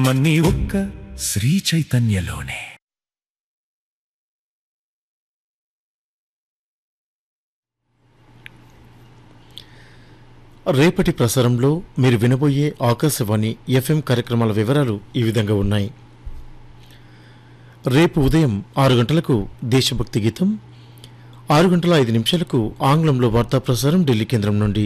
మన్నీ ఒక్క శ్రీ చైతన్యలోనే రేపటి ప్రసారంలో మీరు వినబోయే ఆకాశవాణి ఎఫ్ఎం కార్యక్రమాల వివరాలు ఈ విధంగా ఉన్నాయి రేపు ఉదయం ఆరు గంటలకు దేశభక్తి గీతం ఆరు గంటల ఐదు నిమిషాలకు ఆంగ్లంలో వార్తా ప్రసారం ఢిల్లీ కేంద్రం నుండి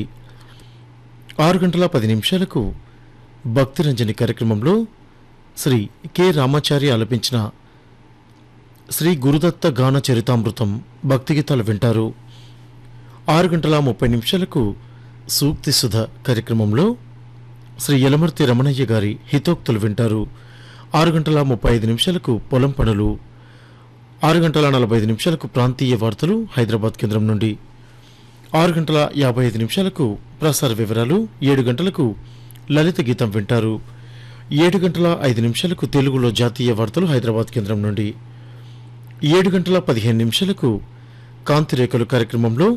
ఆరు గంటల పది నిమిషాలకు భక్తిరంజని కార్యక్రమంలో శ్రీ కె రామాచారి ఆలపించిన శ్రీ గురుదత్త గాన చరితామృతం భక్తి గీతాలు వింటారు ఆరు గంటల ముప్పై నిమిషాలకు సూక్తి సుధ కార్యక్రమంలో శ్రీ యలమర్తి రమణయ్య గారి హితోక్తులు వింటారు ఆరు గంటల ముప్పై ఐదు నిమిషాలకు పొలం పనులు ఆరు గంటల నలభై ఐదు నిమిషాలకు ప్రాంతీయ వార్తలు హైదరాబాద్ కేంద్రం నుండి ఆరు గంటల యాభై ఐదు నిమిషాలకు ప్రసార వివరాలు ఏడు గంటలకు లలిత గీతం వింటారు ఏడు గంటల ఐదు నిమిషాలకు తెలుగులో జాతీయ వార్తలు హైదరాబాద్ కేంద్రం నుండి ఏడు గంటల పదిహేను నిమిషాలకు కాంతిరేఖలు కార్యక్రమంలో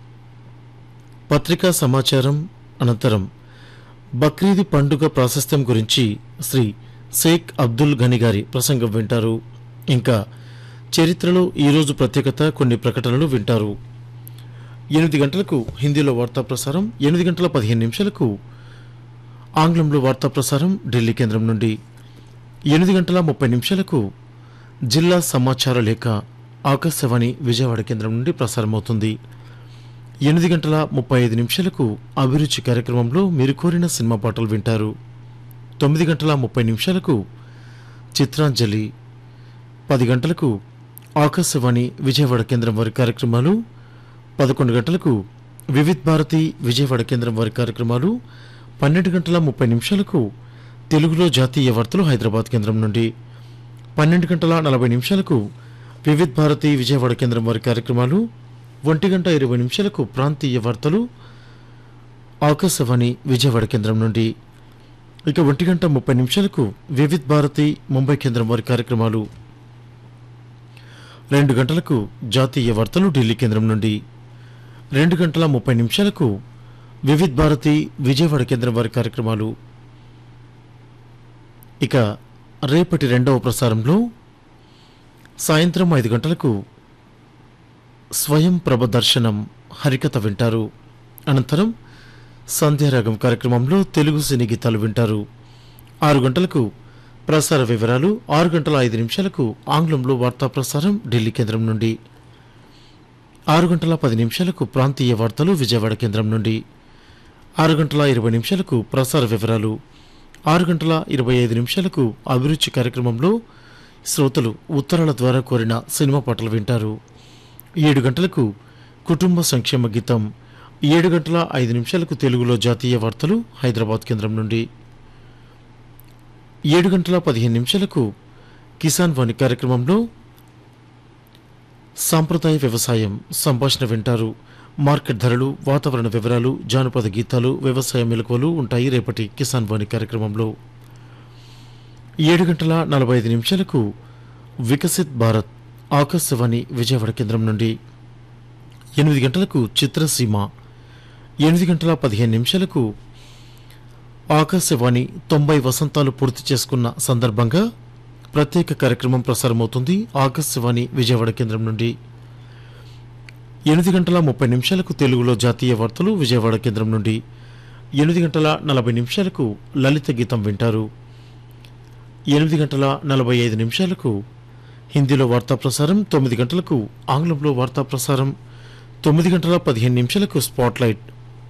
పత్రికా సమాచారం అనంతరం బక్రీద్ పండుగ ప్రాశస్త్యం గురించి శ్రీ షేక్ అబ్దుల్ ఘని గారి ప్రసంగం వింటారు ఇంకా చరిత్రలో ఈరోజు ప్రత్యేకత కొన్ని ప్రకటనలు వింటారు ఎనిమిది గంటలకు హిందీలో వార్తా ప్రసారం ఎనిమిది గంటల పదిహేను నిమిషాలకు ఆంగ్లంలో వార్తా ప్రసారం ఢిల్లీ కేంద్రం నుండి ఎనిమిది గంటల ముప్పై నిమిషాలకు జిల్లా సమాచార లేఖ ఆకాశవాణి విజయవాడ కేంద్రం నుండి ప్రసారమవుతుంది ఎనిమిది గంటల ముప్పై ఐదు నిమిషాలకు అభిరుచి కార్యక్రమంలో మీరు కోరిన సినిమా పాటలు వింటారు తొమ్మిది గంటల ముప్పై నిమిషాలకు చిత్రాంజలి పది గంటలకు ఆకాశవాణి విజయవాడ కేంద్రం వారి కార్యక్రమాలు పదకొండు గంటలకు వివిధ్ భారతి విజయవాడ కేంద్రం వారి కార్యక్రమాలు పన్నెండు గంటల ముప్పై నిమిషాలకు తెలుగులో జాతీయ వార్తలు హైదరాబాద్ కేంద్రం నుండి పన్నెండు గంటల నలభై నిమిషాలకు వివిధ్ భారతి విజయవాడ కేంద్రం వారి కార్యక్రమాలు ఒంటి గంట ఇరవై నిమిషాలకు ప్రాంతీయ వార్తలు ఆకాశవాణి విజయవాడ కేంద్రం నుండి ఇక ఒంటి గంట ముప్పై నిమిషాలకు వివిధ్ భారతి ముంబై కేంద్రం వారి కార్యక్రమాలు రెండు గంటలకు జాతీయ వార్తలు ఢిల్లీ కేంద్రం నుండి రెండు గంటల ముప్పై నిమిషాలకు వివిధ్ భారతి విజయవాడ కేంద్రం వారి కార్యక్రమాలు ఇక రేపటి రెండవ ప్రసారంలో సాయంత్రం ఐదు గంటలకు స్వయం ప్రభ దర్శనం హరికథ వింటారు అనంతరం సంధ్యారాగం కార్యక్రమంలో తెలుగు సినీ గీతాలు వింటారు ఆరు గంటలకు ప్రసార వివరాలు ఆరు గంటల ఐదు నిమిషాలకు ఆంగ్లంలో వార్తా ప్రసారం ఢిల్లీ కేంద్రం నుండి ఆరు గంటల పది నిమిషాలకు ప్రాంతీయ వార్తలు విజయవాడ కేంద్రం నుండి ఆరు గంటల ఇరవై నిమిషాలకు ప్రసార వివరాలు ఆరు గంటల ఇరవై ఐదు నిమిషాలకు అభిరుచి కార్యక్రమంలో శ్రోతలు ఉత్తరాల ద్వారా కోరిన సినిమా పాటలు వింటారు ఏడు గంటలకు కుటుంబ సంక్షేమ గీతం ఏడు గంటల ఐదు నిమిషాలకు తెలుగులో జాతీయ వార్తలు హైదరాబాద్ కేంద్రం నుండి ఏడు గంటల పదిహేను నిమిషాలకు కిసాన్ వాణి కార్యక్రమంలో సాంప్రదాయ వ్యవసాయం సంభాషణ వింటారు మార్కెట్ ధరలు వాతావరణ వివరాలు జానపద గీతాలు వ్యవసాయ మెలకువలు ఉంటాయి రేపటి కిసాన్ వాణి కార్యక్రమంలో ఏడు గంటల నలభై ఐదు నిమిషాలకు వికసిత్ భారత్ ఆకాశవాణి విజయవాడ కేంద్రం నుండి ఎనిమిది గంటలకు చిత్రసీమ ఎనిమిది గంటల పదిహేను నిమిషాలకు ఆకాశవాణి తొంభై వసంతాలు పూర్తి చేసుకున్న సందర్భంగా ప్రత్యేక కార్యక్రమం ప్రసారమవుతుంది ఆకాశవాణి విజయవాడ కేంద్రం నుండి ఎనిమిది గంటల ముప్పై నిమిషాలకు తెలుగులో జాతీయ వార్తలు విజయవాడ కేంద్రం నుండి ఎనిమిది గంటల నలభై నిమిషాలకు లలిత గీతం వింటారు ఎనిమిది గంటల నలభై ఐదు నిమిషాలకు హిందీలో వార్తా ప్రసారం తొమ్మిది గంటలకు ఆంగ్లంలో వార్తా ప్రసారం తొమ్మిది గంటల పదిహేను నిమిషాలకు స్పాట్లైట్